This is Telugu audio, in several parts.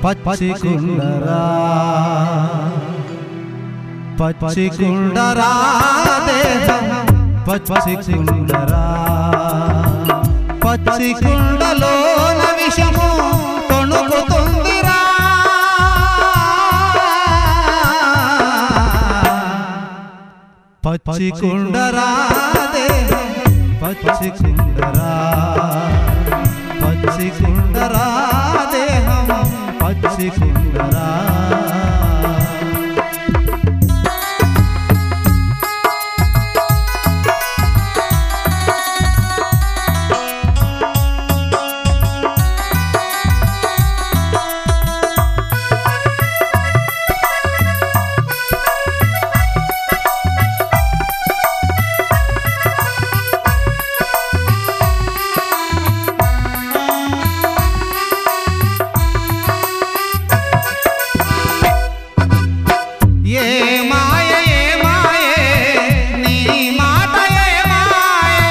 పచ్చి కుండరా పచ్చి కుండరా దేహం పచ్చి కుండరా పచ్చి కుండలోన విషము తొణుకుతుందిరా పచ్చి కుండరా దేహం పచ్చి కుండరా పచ్చి కుండరా దేహం పచ్చి కుండరా ఏ మాయ ఏ మాయే నీ మాట ఏ మాయే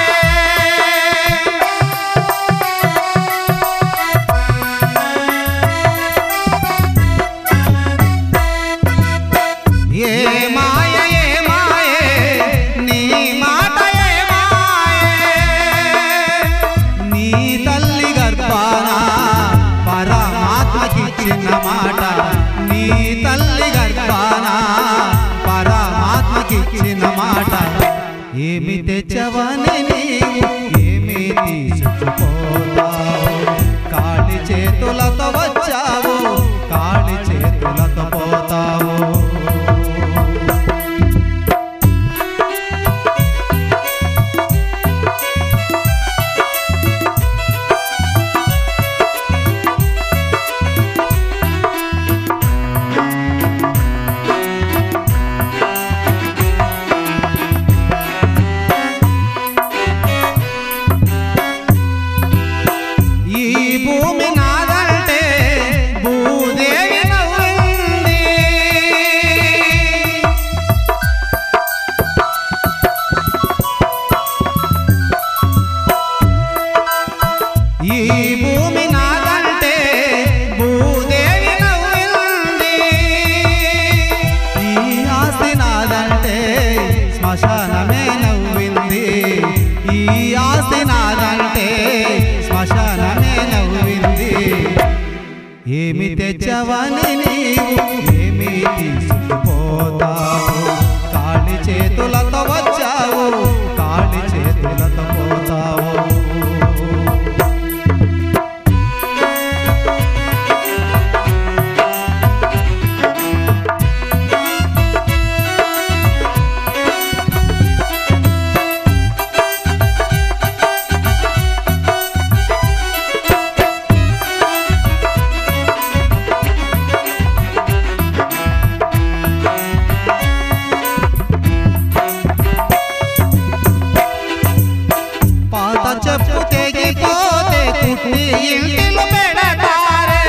ఏ మాయ ఏ మాయే నీ మాట ఏ మాయే నీ తల్లి గర్భాన పరమాత్మకిచ్చిన మాట నీ తల్లి గర్భాన పరమాత్మకిచ్చిన మాట ఏమి తెచ్చవని నీవు ఏమి తీసుకుపోతావు కాళి చేతులతో వచ్చావు కాళి చేతులతో పోతావు ఈ భూమి నాదంటే భూదేవి నవ్వింది ఈ భూమి నాదంటే భూదేవి నవ్వింది ఈ ఆస్తి నాదంటే శ్మశానమే నవ్వింది ఈ ఆస్తి నాదంటే శ్మశానమే నవ్వింది ఏమి తెచ్చవని నీవు ఏమి తీసుకుపోతావు కాళి చేతులతో వచ్చావు కాళి చేతులతో పోతావు పాత చెప్పు తెగిపోతే కుట్టి ఇంటిలో పెడతారే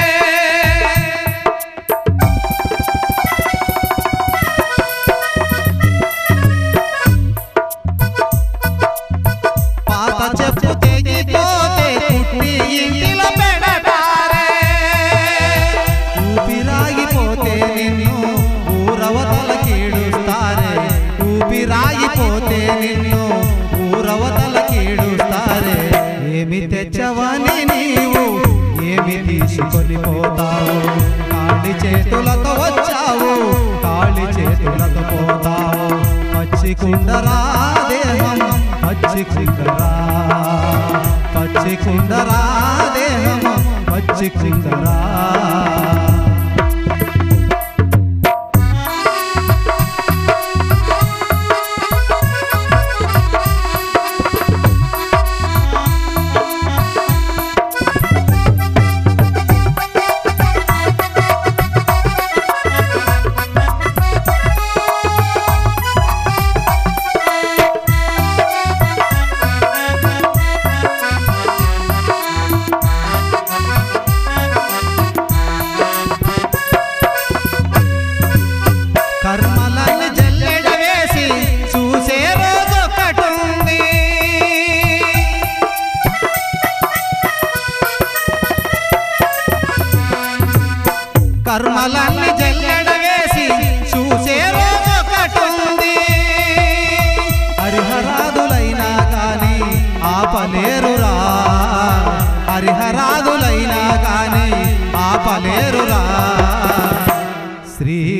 పాత చెప్పు తెగిపోతే కుట్టి ఇంటిలో పెడతారే ఊపిరాగిపోతే నిన్ను ఊరవతల కీడుస్తారే ఊపిరాగిపోతే నిన్ను ఊరవతల కీడుస్తారే ఏమి తెచ్చవని నీవు ఏమి తీసుకొని పోతావు కాళి చేతులతో వచ్చావు కాళి చేతులతో పోతావు పచ్చి కుండరా దేహం పచ్చి కుండరా పచ్చి కుండరా దేహం పచ్చి కుండరా కర్మలన్నీ జల్లెడ వేసి చూసే రోజు ఒకటుంది హరిహరాదులైనా గాని ఆపలేరురా హరిహరాదులైనా గాని ఆపలేరురా శ్రీ